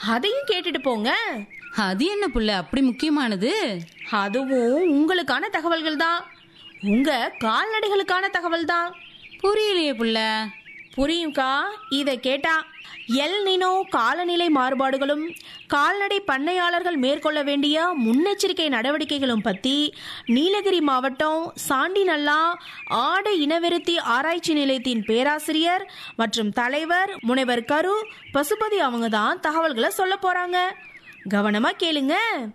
அதையும் கேட்டுட்டு போங்க அது என்ன புள்ள அப்படி முக்கியமானது அதுவும் உங்களுக்கான தகவல்கள் தான் உங்க கால்நடைகளுக்கான தகவல் தான் புரியலையே புள்ள புரியும்க்கா இதை கேட்டா எல் நினோ காலநிலை மாறுபாடுகளும் கால்நடை பண்ணையாளர்கள் மேற்கொள்ள வேண்டிய முன்னெச்சரிக்கை நடவடிக்கைகளும் பற்றி நீலகிரி மாவட்டம் சாண்டிநல்லா ஆடு இனவிருத்தி ஆராய்ச்சி நிலையத்தின் பேராசிரியர் மற்றும் தலைவர் முனைவர் கரு பசுபதி அவங்க தான் தகவல்களை சொல்ல போறாங்க கவனமா கேளுங்க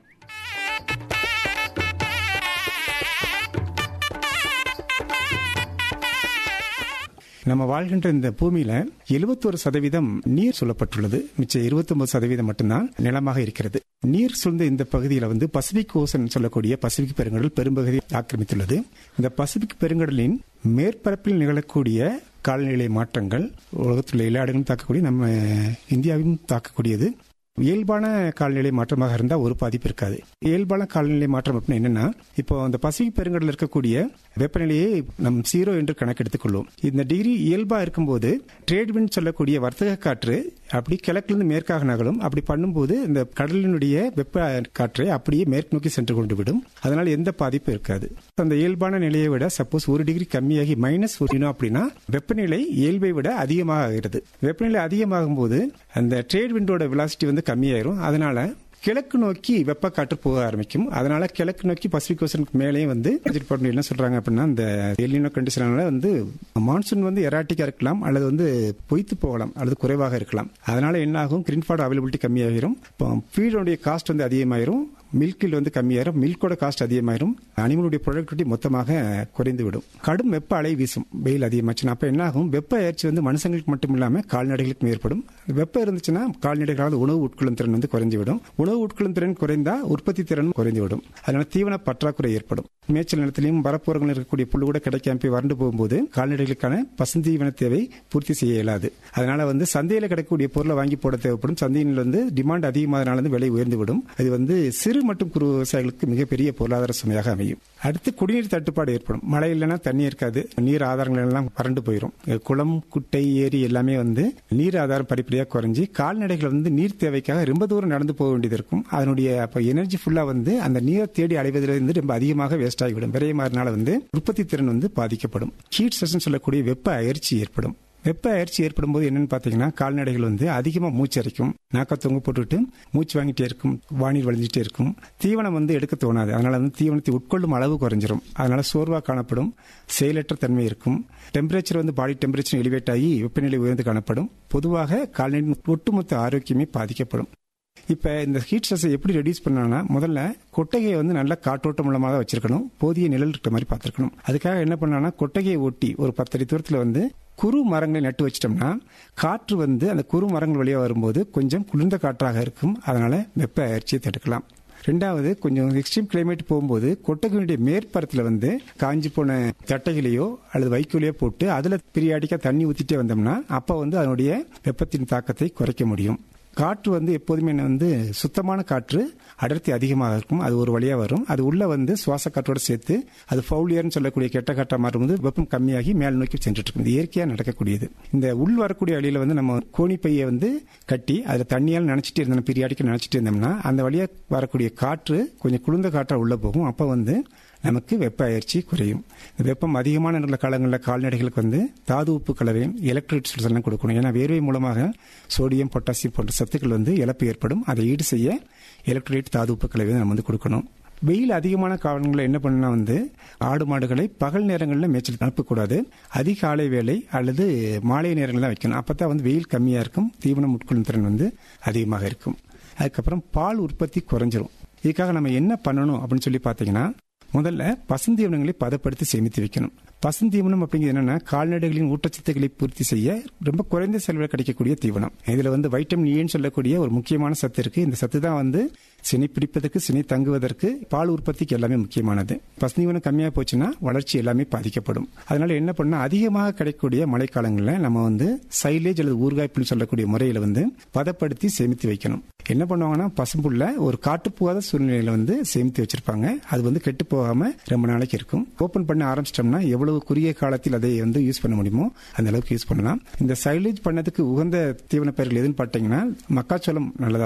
நம்ம வாழ்கின்ற இந்த பூமியில 71% சதவீதம் நீர் சொல்லப்பட்டுள்ளது மிச்சம் 29% சதவீதம் மட்டும்தான் நிலமாக இருக்கிறது நீர் சூழ்ந்த இந்த பகுதியில் வந்து பசிபிக் ஓசன் சொல்லக்கூடிய பசிபிக் பெருங்கடல் பெரும்பகுதி ஆக்கிரமித்துள்ளது இந்த பசிபிக் பெருங்கடலின் மேற்பரப்பில் நிகழக்கூடிய காலநிலை மாற்றங்கள் உலகத்தில் எல்லா இடங்களும் தாக்கக்கூடிய நம்ம இந்தியாவையும் தாக்கக்கூடியது இயல்பான காலநிலை மாற்றமாக இருந்தால் ஒரு பாதிப்பு இருக்காது இயல்பான காலநிலை மாற்றம் அப்படின்னா என்னன்னா இப்போ அந்த பசிபிக் பெருங்கடலில் இருக்கக்கூடிய வெப்பநிலையை நம் ஜீரோ என்று கணக்கெடுத்துக் கொள்வோம் இந்த டிகிரி இயல்பா இருக்கும்போது ட்ரேட் விண்ட் சொல்லக்கூடிய வர்த்தக காற்று அப்படி கிழக்கிலிருந்து மேற்காக நகலும் அப்படி பண்ணும்போது இந்த கடலினுடைய வெப்ப காற்றை அப்படியே மேற்கு நோக்கி சென்று கொண்டு விடும் அதனால் எந்த பாதிப்பும் இருக்காது அந்த இயல்பான நிலையை விட சப்போஸ் ஒரு டிகிரி கம்மியாகி மைனஸ் ஒரு அப்படின்னா வெப்பநிலை இயல்பை விட அதிகமாக ஆகிறது வெப்பநிலை அதிகமாகும் போது அந்த ட்ரேட் விண்டோட விலாசிட்டி வந்து கம்மியாயிரும் அதனால கிழக்கு நோக்கி வெப்ப காற்று போக ஆரம்பிக்கும் அதனால கிழக்கு நோக்கி பசிபிக் ஓசனுக்கு மேலேயும் வந்து டிபார்ட்மெண்ட் என்ன சொல்றாங்க அப்படின்னா இந்த எல்லினோ கண்டிஷனால வந்து மான்சூன் வந்து எராட்டிக்கா இருக்கலாம் அல்லது வந்து பொய்த்து போகலாம் அல்லது குறைவாக இருக்கலாம் அதனால என்ன ஆகும் கிரீன்ஃபார்ட் அவைலபிலிட்டி கம்மியாகிரும் ஃபீடோடைய காஸ்ட் வந்து அதிகமாயிரும் மில்கில் வந்து கம்மியாயிரும் மில்கோட காஸ்ட் அதிகமாயிரும் அனிமலுடைய ப்ரொடக்டிவிட்டி மொத்தமாக குறைந்து விடும் கடும் வெப்ப அலை வீசும் வெயில் அதிகமாச்சுன்னா அப்ப என்ன ஆகும் வெப்ப அயற்சி வந்து மனுஷங்களுக்கு மட்டும் இல்லாம கால்நடைகளுக்கும் ஏற்படும் வெப்பம் இருந்துச்சுன்னா கால்நடைகளால் உணவு உட்கொள்ளும் திறன் வந்து குறைஞ்சு விடும் உணவு உட்கொள்ளும் திறன் குறைந்தா உற்பத்தி திறன் குறைந்து விடும் அதனால தீவன பற்றாக்குறை ஏற்படும் மேய்ச்சல் நிலத்திலையும் வரப்புறங்கள் இருக்கக்கூடிய புல்லு கூட கிடைக்காம போய் வறண்டு போகும்போது கால்நடைகளுக்கான பசுந்தீவன தேவை பூர்த்தி செய்ய இயலாது அதனால வந்து சந்தையில் கிடைக்கக்கூடிய பொருளை வாங்கி போட தேவைப்படும் சந்தையில் வந்து டிமாண்ட் அதிகமானதுனால வந்து விலை உயர்ந்து விடும் அது வந்து சிறு மற்றும் குறு விவசாயிகளுக்கு மிகப்பெரிய பொருளாதார சுமையாக அமையும் அடுத்து குடிநீர் தட்டுப்பாடு ஏற்படும் மழை இல்லைன்னா தண்ணி இருக்காது நீர் ஆதாரங்கள் எல்லாம் வறண்டு போயிடும் குளம் குட்டை ஏரி எல்லாமே வந்து நீர் ஆதாரம் படிப்படியாக குறைஞ்சி கால்நடைகள் வந்து நீர் தேவைக்காக ரொம்ப தூரம் நடந்து போக வேண்டியது இருக்கும் அதனுடைய அப்ப எனர்ஜி ஃபுல்லா வந்து அந்த நீரை தேடி அடைவதிலிருந்து ரொம்ப அதிகமாக வேஸ்ட் ஆகிவிடும் விரையமாறினால வந்து உற்பத்தி திறன் வந்து பாதிக்கப்படும் ஹீட் செஷன் சொல்லக்கூடிய வெப்ப அயற்சி ஏற்படும் வெப்ப அயற்சி ஏற்படும் போது என்னன்னு பாத்தீங்கன்னா கால்நடைகள் வந்து அதிகமா மூச்சரிக்கும் நாக்க தொங்க போட்டுட்டு மூச்சு வாங்கிட்டே இருக்கும் வானில் வழிஞ்சிட்டே இருக்கும் தீவனம் வந்து எடுக்க தோணாது அதனால வந்து தீவனத்தை உட்கொள்ளும் அளவு குறைஞ்சிரும் அதனால சோர்வா காணப்படும் செயலற்ற தன்மை இருக்கும் டெம்பரேச்சர் வந்து பாடி டெம்பரேச்சர் எலிவேட் ஆகி வெப்பநிலை உயர்ந்து காணப்படும் பொதுவாக கால்நடை ஒட்டுமொத்த ஆரோக்கியமே பாதிக்கப்படும் இப்ப இந்த ஹீட் ஸ்ட்ரெஸ்ஸை எப்படி ரெடியூஸ் பண்ணனா முதல்ல கொட்டகையை வந்து நல்ல காற்றோட்டம் மூலமாக வச்சிருக்கணும் போதிய நிழல் இருக்கிற மாதிரி பார்த்துருக்கணும் அதுக்காக என்ன பண்ணானா கொட்டகையை ஒட்டி ஒரு பத்தடி தூரத்தில் வந்து குறு மரங்களை நட்டு வச்சிட்டோம்னா காற்று வந்து அந்த குறு மரங்கள் வழியாக வரும்போது கொஞ்சம் குளிர்ந்த காற்றாக இருக்கும் அதனால வெப்ப அயற்சியை தடுக்கலாம் ரெண்டாவது கொஞ்சம் எக்ஸ்ட்ரீம் கிளைமேட் போகும்போது கொட்டகையுடைய மேற்பரத்தில் வந்து காஞ்சி போன தட்டைகளையோ அல்லது வைக்கோலையோ போட்டு அதில் பீரியாடிக்காக தண்ணி ஊற்றிட்டே வந்தோம்னா அப்போ வந்து அதனுடைய வெப்பத்தின் தாக்கத்தை குறைக்க முடியும் காற்று வந்து எப்போதுமே வந்து சுத்தமான காற்று அடர்த்தி அதிகமாக இருக்கும் அது ஒரு வழியாக வரும் அது உள்ள வந்து சுவாச காற்றோட சேர்த்து அது ஃபவுலியர்னு சொல்லக்கூடிய கெட்ட காற்றா மாறும்போது வெப்பம் கம்மியாகி மேல் நோக்கி சென்றுட்டு இருக்கும் இது இயற்கையாக நடக்கக்கூடியது இந்த உள் வரக்கூடிய வழியில வந்து நம்ம கோணி பையை வந்து கட்டி அதில் தண்ணியால் நினைச்சிட்டே இருந்தோம் பீரியாடிக்கு நினைச்சிட்டே இருந்தோம்னா அந்த வழியாக வரக்கூடிய காற்று கொஞ்சம் குளிர்ந்த காற்றா உள்ள போகும் அப்போ வந்து நமக்கு வெப்ப அயற்சி குறையும் இந்த வெப்பம் அதிகமான உள்ள காலங்களில் கால்நடைகளுக்கு வந்து தாது உப்பு கலவையும் எலக்ட்ரோலைட்ஸ் எல்லாம் கொடுக்கணும் ஏன்னா வேர்வை மூலமாக சோடியம் பொட்டாசியம் போன்ற சத்துக்கள் வந்து இழப்பு ஏற்படும் அதை ஈடு செய்ய எலக்ட்ரோலைட் தாது உப்பு கலவையை நம்ம வந்து கொடுக்கணும் வெயில் அதிகமான காலங்களில் என்ன பண்ணா வந்து ஆடு மாடுகளை பகல் நேரங்களில் மேய்ச்சல் அனுப்பக்கூடாது அதிகாலை வேலை அல்லது மாலை நேரங்களில் வைக்கணும் அப்பதான் வந்து வெயில் கம்மியா இருக்கும் தீவனம் உட்கொள்ளும் திறன் வந்து அதிகமாக இருக்கும் அதுக்கப்புறம் பால் உற்பத்தி குறைஞ்சிரும் இதுக்காக நம்ம என்ன பண்ணணும் அப்படின்னு சொல்லி பார்த்தீங்கன்னா முதல்ல பசுந்தீவனங்களை பதப்படுத்தி சேமித்து வைக்கணும் பசுந்தீவனம் அப்படிங்கிறது என்னன்னா கால்நடைகளின் ஊட்டச்சத்துக்களை பூர்த்தி செய்ய ரொம்ப குறைந்த செலவில் கிடைக்கக்கூடிய தீவனம் இதுல வந்து வைட்டமின் ஏன்னு சொல்லக்கூடிய ஒரு முக்கியமான சத்து இருக்கு இந்த சத்து தான் வந்து சினை பிடிப்பதற்கு சினை தங்குவதற்கு பால் உற்பத்திக்கு எல்லாமே முக்கியமானது பசுந்தீவனம் கம்மியா போச்சுன்னா வளர்ச்சி எல்லாமே பாதிக்கப்படும் அதனால என்ன பண்ணா அதிகமாக கிடைக்கக்கூடிய மழைக்காலங்களில் நம்ம வந்து சைலேஜ் அல்லது ஊர்காய்ப்புன்னு சொல்லக்கூடிய முறையில வந்து பதப்படுத்தி சேமித்து வைக்கணும் என்ன பண்ணுவாங்கன்னா பசும்புள்ள ஒரு காட்டுப்போகாத சூழ்நிலையில வந்து சேமித்து வச்சிருப்பாங்க அது வந்து கெட்டு போகாம ரொம்ப நாளைக்கு இருக்கும் ஓபன் பண்ண ஆரம்பிச்சிட்டோம்னா எவ்வளவு குறுகிய காலத்தில் அதை வந்து யூஸ் பண்ண முடியுமோ அந்த அளவுக்கு யூஸ் பண்ணலாம் இந்த சைலேஜ் பண்ணதுக்கு உகந்த தீவன பயிர்கள் எதுன்னு பார்த்தீங்கன்னா மக்காச்சோளம் நல்லதா